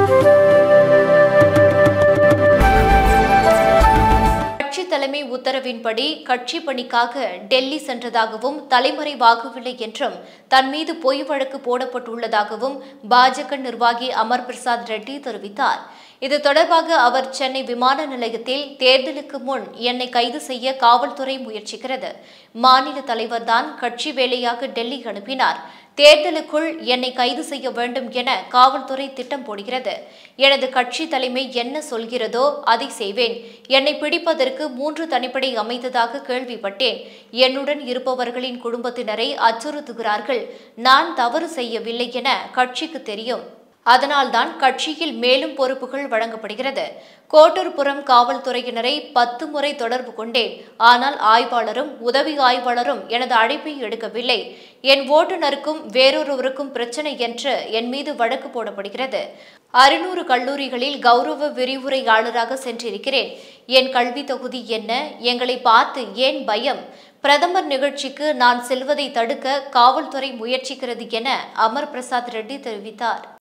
கட்சி தலைமை உத்தரவின்படி கட்சி பணிக்காக டெல்லி சென்றதாகவும் தலைமறைவாகவில்லை என்றும் தன் மீது பொய் வழக்கு போடப்பட்டுள்ளதாகவும் பாஜக நிர்வாகி அமர் பிரசாத் ரெட்டி தெரிவித்தார் இது தொடர்பாக அவர் சென்னை விமான நிலையத்தில் தேர்தலுக்கு முன் என்னை கைது செய்ய காவல்துறை முயற்சிக்கிறது மாநில தலைவர்தான் கட்சி வேலையாக டெல்லி அனுப்பினார் தேர்தலுக்குள் என்னை கைது செய்ய வேண்டும் என காவல்துறை திட்டம் போடுகிறது எனது கட்சி தலைமை என்ன சொல்கிறதோ அதை செய்வேன் என்னை பிடிப்பதற்கு மூன்று தனிப்படை அமைத்ததாக கேள்விப்பட்டேன் என்னுடன் இருப்பவர்களின் குடும்பத்தினரை அச்சுறுத்துகிறார்கள் நான் தவறு செய்யவில்லை என கட்சிக்கு தெரியும் அதனால்தான் கட்சியில் மேலும் பொறுப்புகள் வழங்கப்படுகிறது கோட்டூர்புரம் காவல்துறையினரை பத்து முறை தொடர்பு கொண்டேன் ஆனால் ஆய்வாளரும் உதவி ஆய்வாளரும் எனது அழைப்பை எடுக்கவில்லை என் ஓட்டுநருக்கும் வேறொருவருக்கும் பிரச்சனை என்று என் மீது வழக்கு போடப்படுகிறது அறுநூறு கல்லூரிகளில் கௌரவ விரிவுரையாளராக சென்றிருக்கிறேன் என் கல்வி தொகுதி என்ன எங்களை பார்த்து ஏன் பயம் பிரதமர் நிகழ்ச்சிக்கு நான் செல்வதை தடுக்க காவல்துறை முயற்சிக்கிறது என அமர் பிரசாத் ரெட்டி தெரிவித்தார்